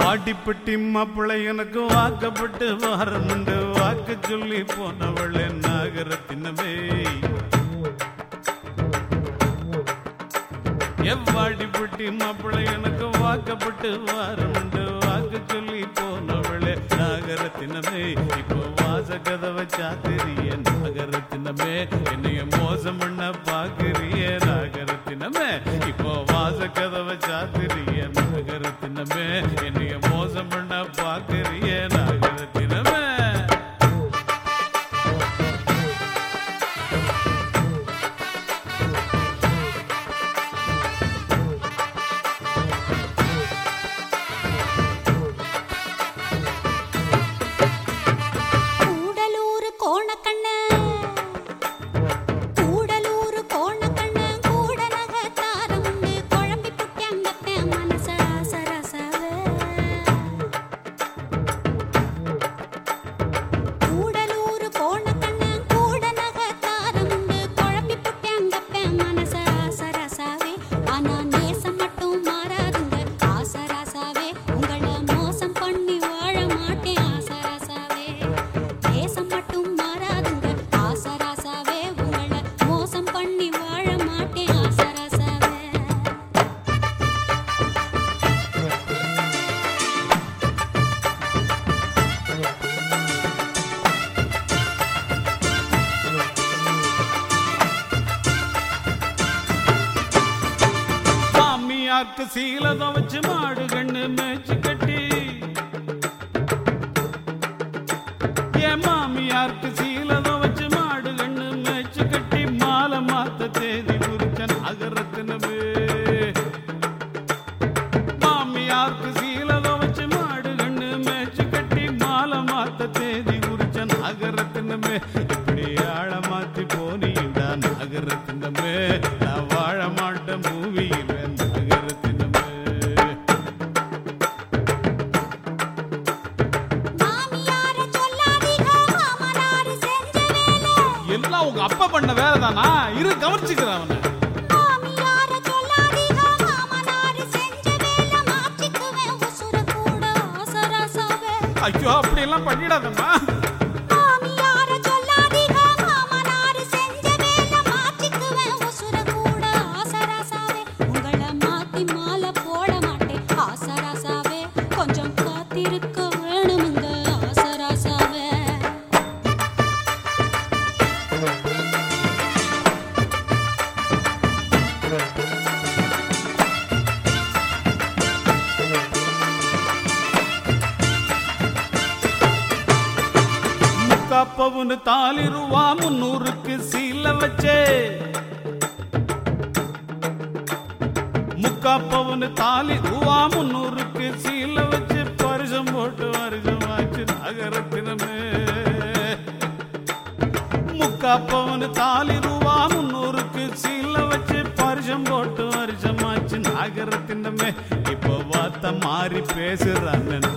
வாடிப்பட்டி மாப்பிள்ளை எனக்கு வாக்கப்பட்டு வாரமுண்டு வாக்கு சொல்லி போனவளே நாகரத்தினமே எவ்வாடிப்பட்டி மாப்பிள்ளை எனக்கு வாக்கப்பட்டு வாரமுண்டு வாக்கு சொல்லி போனவளே நாகரத்தினமே இப்போ வாச கதவை சாத்திரிய நாகரத்தினமே என்னைய மோசம் பண்ண பாக்குறிய நாகரத்தினமே இப்போ வாச கதவை சாத்திரிய நாகரத்தினமே என்னைய மோசம் பண்ண பாக்குறிய நாகரத்தினமே கூடலூர் கோணக்கண்ண கூடலூர் கோணக்கண்ண கூட நகத்தாரமுண்டு குழம்பி புட்டியங்கத்த மனச சரசவே கூடலூர் கோணக்கண்ண கூட நகத்தாரமுண்டு குழம்பி புட்டியங்கத்த மனச சரசவே ஆனா நேசம் மட்டும் மாறாதுங்க ஆசராசாவே உங்களை மோசம் பண்ணி வாழ மாட்டேன் ஆசராசாவே தேசம் மட்டும் மாறாதுங்க ஆசராசாவே உங்களை மோசம் பண்ணி வாழ மாட்டேன் ஆசராசாவே மாமியாருக்கு சீலத வச்சு மாடு கண்ணு மேய்ச்சி கட்டி என் மாமியாருக்கு சீலத வச்சு மாடு கண்ணு மேய்ச்சி கட்டி மாலை மாத்த தேதி குறிச்சன் அகரத்தினமே மாமியாருக்கு சீலத வச்சு மாடு கண்ணு மேய்ச்சி கட்டி மாலை மாத்த தேதி குறிச்சன் அகரத்தினமே இப்படி ஆழ மாத்தி போனீண்டா நகரத்தினமே நான் வாழ மாட்டேன் பூமியில் நகரத்தினமே மாமியார சொல்லாதீங்க மாமனார் செஞ்ச வேலை எல்லாம் உங்க அப்பா பண்ண வேலை தானா இரு கவனிச்சுக்கிறேன் அவனை மாமியார சொல்லாதீங்க மாமனார் செஞ்ச வேலை மாற்றிக்குவேன் உசுர கூட ஆசராசாவே ஐயோ அப்படி எல்லாம் பண்ணிடாதம்மா மாமியார சொல்லாதீங்க மாமனார் செஞ்ச வேலை மாற்றிக்குவேன் உசுர கூட ஆசராசாவே உங்களை மாத்தி மாலை போட மாட்டேன் ஆசராசாவே கொஞ்சம் காத்திருக்க வேணுமுங்க ஆசராசாவே முக்காப்பவுன்னு தாலி ரூபா முன்னூறுக்கு சீல வச்சே முக்காப்பவுன்னு தாலி ரூபா முன்னூறுக்கு சீல வச்சு பரிசம் போட்டு வருஷமாச்சு நகரத்தினமே முக்காப்பவுன்னு தாலி ரூபா முன்னூறுக்கு சீல வச்சு பரிசம் போட்டு வருஷமாச்சு நகரத்தினமே இப்போ வார்த்தை மாறி பேசுறான்னு